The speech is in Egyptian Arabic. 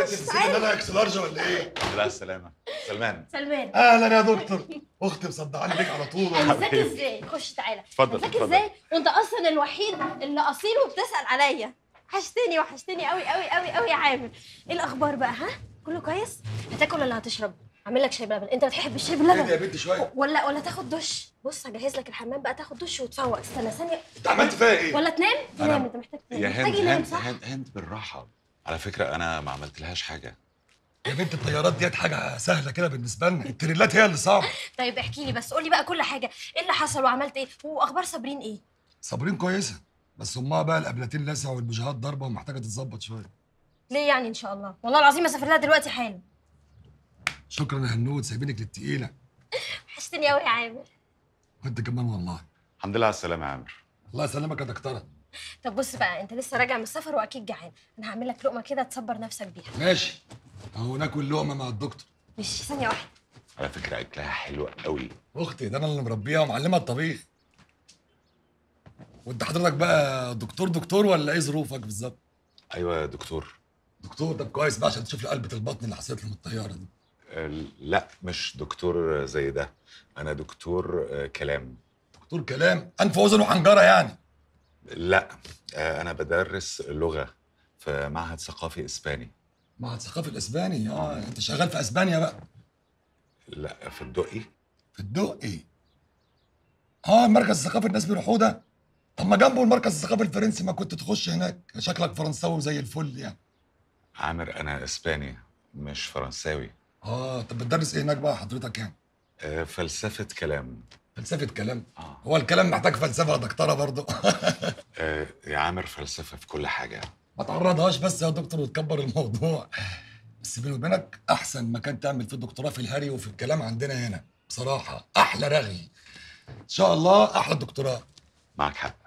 نسيت ان انا اكس لارج ولا ايه؟ لا السلامة سلمان سلمان اهلا يا دكتور اختي مصدعاني بيك على طول انا والله. ذكي ازاي خش تعالى اتفضل، ذكي اتفضل. ازاي وانت اصلا الوحيد اللي اصيل وبتسال عليا وحشتني وحشتني قوي قوي قوي قوي يا عامر ايه الاخبار بقى ها كله كويس هتاكل ولا هتشرب اعمل لك شاي بلبن انت بتحب الشاي اهدي يا بلبن بنتي شويه ولا ولا تاخد دش بص هجهز لك الحمام بقى تاخد دش وتفوق استنى ثانيه انت عملت فيها ايه؟ ولا تنام أنا- تنام انت محتاج تنام يا محتاج هند ينام هند صح هند هند بالراحة على فكرة أنا ما عملتلهاش حاجة يا بنت الطيارات ديت حاجه سهله كده بالنسبه لنا التريلات هي اللي صعبه طيب احكي لي بس قولي بقى كل حاجه ايه اللي حصل وعملت ايه واخبار صابرين ايه صابرين كويسه بس امها بقى القبلتين لسع والبوجهات ضاربه ومحتاجه تتظبط شويه ليه يعني ان شاء الله والله العظيم اسافر لها دلوقتي حالا شكرا يا هنود سايبينك للتقيله وحشتني قوي يا عامر وانت كمان والله الحمد لله على السلامة يا عامر الله يسلمك يا دكتوره طب بص بقى انت لسه راجع من السفر واكيد جعان انا هعمل لك لقمه كده تصبر نفسك بيها ماشي اهو ناكل لقمه مع الدكتور مش ثانيه واحده على فكرة أكلها حلو قوي اختي ده انا اللي مربيها ومعلمها الطبيخ وانت حضرتك بقى دكتور دكتور ولا ايه ظروفك بالظبط أيوة يا دكتور دكتور طب كويس بقى عشان تشوف لي قلبة البطن اللي حصلت لي من الطياره دي آه، لا مش دكتور زي ده أنا دكتور آه، كلام دكتور كلام انف واذن وحنجره يعني لا آه، أنا بدرس لغة في معهد ثقافي إسباني مع الثقافي الاسباني اه انت شغال في اسبانيا بقى لا في الدقي في الدقي اه المركز الثقافي الناس بيروحوه ده طب ما جنبه المركز الثقافي الفرنسي ما كنت تخش هناك شكلك فرنساوي زي الفل يعني عامر أنا إسباني مش فرنساوي اه طب بتدرس ايه هناك بقى حضرتك يعني آه، فلسفة كلام فلسفه كلام آه. هو الكلام محتاج فلسفه يا دكتوره برضه آه، يا عامر فلسفة في كل حاجة ما تعرضهاش بس يا دكتور وتكبر الموضوع بس بيني وبينك احسن مكان تعمل فيه دكتوراه في الهري وفي الكلام عندنا هنا بصراحه احلى رغي ان شاء الله احلى دكتوراه معك حق